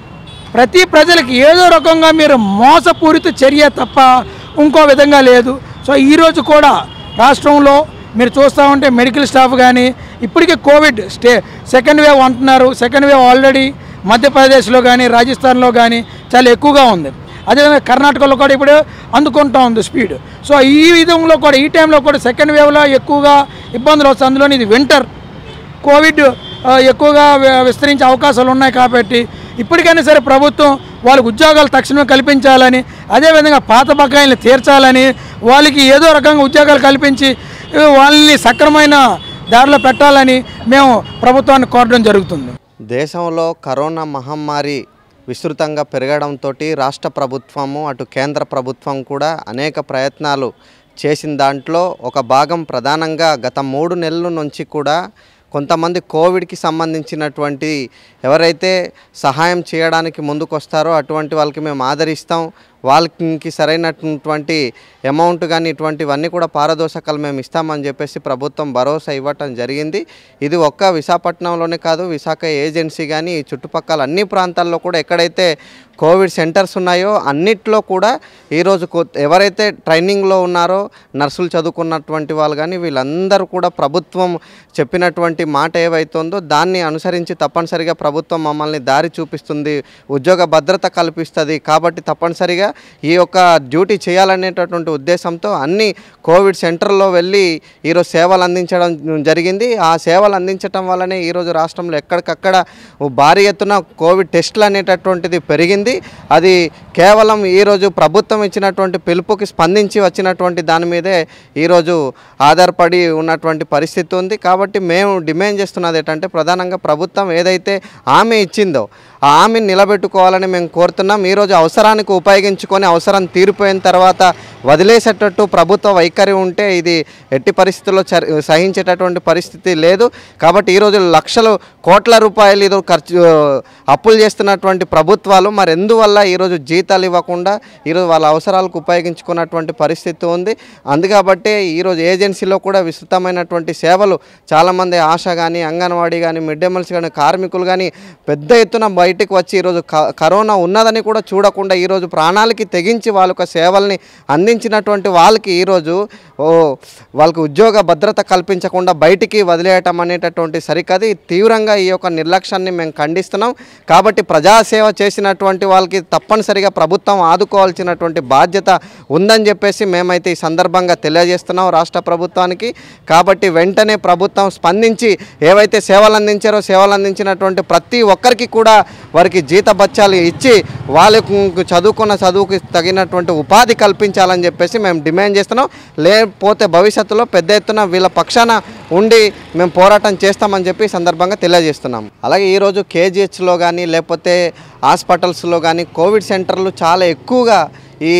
ప్రతి ప్రజలకి ఏదో రకంగా మీరు మోసపూరిత చర్య తప్ప ఇంకో విధంగా లేదు సో ఈరోజు కూడా రాష్ట్రంలో మీరు చూస్తూ ఉంటే మెడికల్ స్టాఫ్ కానీ ఇప్పటికే కోవిడ్ స్టే సెకండ్ వేవ్ అంటున్నారు సెకండ్ వేవ్ ఆల్రెడీ మధ్యప్రదేశ్లో కానీ రాజస్థాన్లో కానీ చాలా ఎక్కువగా ఉంది అదేవిధంగా కర్ణాటకలో కూడా ఇప్పుడు అందుకుంటా ఉంది స్పీడ్ సో ఈ విధంలో కూడా ఈ టైంలో కూడా సెకండ్ వేవ్లో ఎక్కువగా ఇబ్బందులు వస్తాయి అందులోని ఇది వింటర్ కోవిడ్ ఆ, ఎక్కువగా వి- విస్తరించే అవకాశాలు ఉన్నాయి కాబట్టి ఇప్పటికైనా సరే ప్రభుత్వం వాళ్ళకి ఉద్యోగాలు తక్షణమే కల్పించాలని అదేవిధంగా పాత బకాయిలను తీర్చాలని వాళ్ళకి ఏదో రకంగా ఉద్యోగాలు కల్పించి ఆ, వాళ్ళని సక్రమైన దారిలో పెట్టాలని మేము ప్రభుత్వాన్ని కోరడం జరుగుతుంది దేశంలో కరోనా మహమ్మారి విస్తృతంగా పెరగడంతో రాష్ట్ర ప్రభుత్వము అటు కేంద్ర ప్రభుత్వం కూడా అనేక ప్రయత్నాలు చేసిన దాంట్లో ఒక భాగం ప్రధానంగా గత మూడు నెలల నుంచి కూడా కొంతమంది కోవిడ్కి సంబంధించినటువంటి ఎవరైతే సహాయం చేయడానికి ముందుకు వస్తారో అటువంటి వాళ్ళకి మేము ఆదరిస్తాం వాళ్ళకి సరైనటువంటి అమౌంట్ కానీ ఇటువంటివన్నీ కూడా పారదోషకాలు మేము ఇస్తామని చెప్పేసి ప్రభుత్వం భరోసా ఇవ్వటం జరిగింది ఇది ఒక్క విశాఖపట్నంలోనే కాదు విశాఖ ఏజెన్సీ కానీ ఈ చుట్టుపక్కల అన్ని ప్రాంతాల్లో కూడా ఎక్కడైతే కోవిడ్ సెంటర్స్ ఉన్నాయో అన్నిట్లో కూడా ఈరోజు కొ- ఎవరైతే ట్రైనింగ్లో ఉన్నారో నర్సులు చదువుకున్నటువంటి వాళ్ళు కానీ వీళ్ళందరూ కూడా ప్రభుత్వం చెప్పినటువంటి మాట ఏవైతుందో దాన్ని అనుసరించి తప్పనిసరిగా ప్రభుత్వం మమ్మల్ని దారి చూపిస్తుంది ఉద్యోగ భద్రత కల్పిస్తుంది కాబట్టి తప్పనిసరిగా ఈ యొక్క డ్యూటీ చేయాలనేటటువంటి ఉద్దేశంతో అన్ని కోవిడ్ సెంటర్లో వెళ్ళి ఈరోజు సేవలు అందించడం జరిగింది ఆ సేవలు అందించడం వల్లనే ఈరోజు రాష్ట్రంలో ఎక్కడికక్కడ భారీ ఎత్తున కోవిడ్ టెస్టులు అనేటటువంటిది పెరిగింది అది కేవలం ఈరోజు ప్రభుత్వం ఇచ్చినటువంటి పిలుపుకి స్పందించి వచ్చినటువంటి దాని మీదే ఈరోజు ఆధారపడి ఉన్నటువంటి పరిస్థితి ఉంది కాబట్టి మేము డిమాండ్ చేస్తున్నది ఏంటంటే ప్రధానంగా ప్రభుత్వం ఏదైతే హామీ ఇచ్చిందో ఆ హామీని నిలబెట్టుకోవాలని మేము కోరుతున్నాం ఈరోజు అవసరానికి ఉపయోగించుకొని అవసరం తీరిపోయిన తర్వాత వదిలేసేటట్టు ప్రభుత్వ వైఖరి ఉంటే ఇది ఎట్టి పరిస్థితుల్లో చరి సహించేటటువంటి పరిస్థితి లేదు కాబట్టి ఈరోజు లక్షలు కోట్ల రూపాయలు ఇది ఖర్చు అప్పులు చేస్తున్నటువంటి ప్రభుత్వాలు మరి ఎందువల్ల ఈరోజు జీతాలు ఇవ్వకుండా ఈరోజు వాళ్ళ అవసరాలకు ఉపయోగించుకున్నటువంటి పరిస్థితి ఉంది అందుకాబట్టే ఈరోజు ఏజెన్సీలో కూడా విస్తృతమైనటువంటి సేవలు చాలామంది ఆశ కానీ అంగన్వాడీ కానీ మిడ్ డే మీల్స్ కానీ కార్మికులు కానీ పెద్ద ఎత్తున బయటకు వచ్చి ఈరోజు క- కరోనా ఉన్నదని కూడా చూడకుండా ఈరోజు ప్రాణాలకి తెగించి వాళ్ళ యొక్క సేవల్ని అందించినటువంటి వాళ్ళకి ఈరోజు ఓ వాళ్ళకి ఉద్యోగ భద్రత కల్పించకుండా బయటికి వదిలేయటం అనేటటువంటి సరికది తీవ్రంగా ఈ యొక్క నిర్లక్ష్యాన్ని మేము ఖండిస్తున్నాం కాబట్టి ప్రజాసేవ చేసినటువంటి వాళ్ళకి తప్పనిసరిగా ప్రభుత్వం ఆదుకోవాల్సినటువంటి బాధ్యత ఉందని చెప్పేసి మేమైతే ఈ సందర్భంగా తెలియజేస్తున్నాం రాష్ట్ర ప్రభుత్వానికి కాబట్టి వెంటనే ప్రభుత్వం స్పందించి ఏవైతే సేవలు అందించారో సేవలు అందించినటువంటి ప్రతి ఒక్కరికి కూడా వారికి జీత బత్యాలు ఇచ్చి వాళ్ళకు చదువుకున్న చదువుకి తగినటువంటి ఉపాధి కల్పించాలని చెప్పేసి మేము డిమాండ్ చేస్తున్నాం లేకపోతే భవిష్యత్తులో పెద్ద ఎత్తున వీళ్ళ పక్షాన ఉండి మేము పోరాటం చేస్తామని చెప్పి ఈ సందర్భంగా తెలియజేస్తున్నాం అలాగే ఈరోజు కేజీహెచ్లో కానీ లేకపోతే హాస్పిటల్స్లో కానీ కోవిడ్ సెంటర్లు చాలా ఎక్కువగా ఈ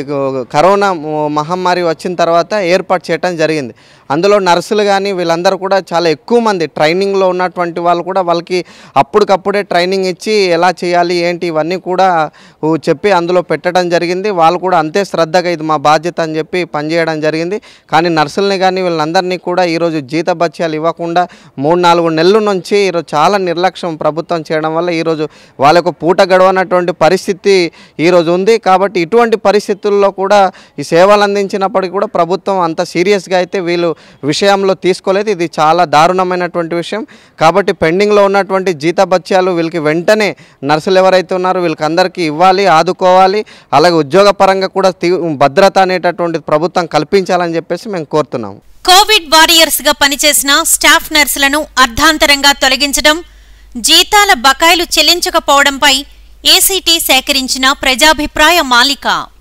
కరోనా మహమ్మారి వచ్చిన తర్వాత ఏర్పాటు చేయడం జరిగింది అందులో నర్సులు కానీ వీళ్ళందరూ కూడా చాలా ఎక్కువ మంది ట్రైనింగ్లో ఉన్నటువంటి వాళ్ళు కూడా వాళ్ళకి అప్పటికప్పుడే ట్రైనింగ్ ఇచ్చి ఎలా చేయాలి ఏంటి ఇవన్నీ కూడా ఊ చెప్పి అందులో పెట్టడం జరిగింది వాళ్ళు కూడా అంతే శ్రద్ధగా ఇది మా బాధ్యత అని చెప్పి పనిచేయడం జరిగింది కానీ నర్సుల్ని కానీ వీళ్ళందరినీ కూడా ఈరోజు జీత భత్యాలు ఇవ్వకుండా మూడు నాలుగు నెలల నుంచి ఈరోజు చాలా నిర్లక్ష్యం ప్రభుత్వం చేయడం వల్ల ఈరోజు వాళ్ళకు పూట గడవనటువంటి పరిస్థితి ఈరోజు ఉంది కాబట్టి ఇటువంటి పరిస్థితుల్లో కూడా ఈ సేవలు అందించినప్పటికీ కూడా ప్రభుత్వం అంత సీరియస్గా అయితే వీళ్ళు విషయంలో తీసుకోలేదు ఇది చాలా దారుణమైనటువంటి విషయం కాబట్టి పెండింగ్లో ఉన్నటువంటి జీత భత్యాలు వీళ్ళకి వెంటనే నర్సులు ఎవరైతే ఉన్నారో వీళ్ళకి అందరికీ ఇవ్వాలి ఆదుకోవాలి అలాగే ఉద్యోగ పరంగా కూడా తీ- భద్రత అనేటటువంటి ప్రభుత్వం కల్పించాలని చెప్పేసి మేము కోరుతున్నాం కోవిడ్ వారియర్స్ గా పనిచేసిన స్టాఫ్ నర్సులను అర్ధాంతరంగా తొలగించడం జీతాల బకాయిలు చెల్లించకపోవడంపై ఏసీటీ సేకరించిన ప్రజాభిప్రాయ మాలిక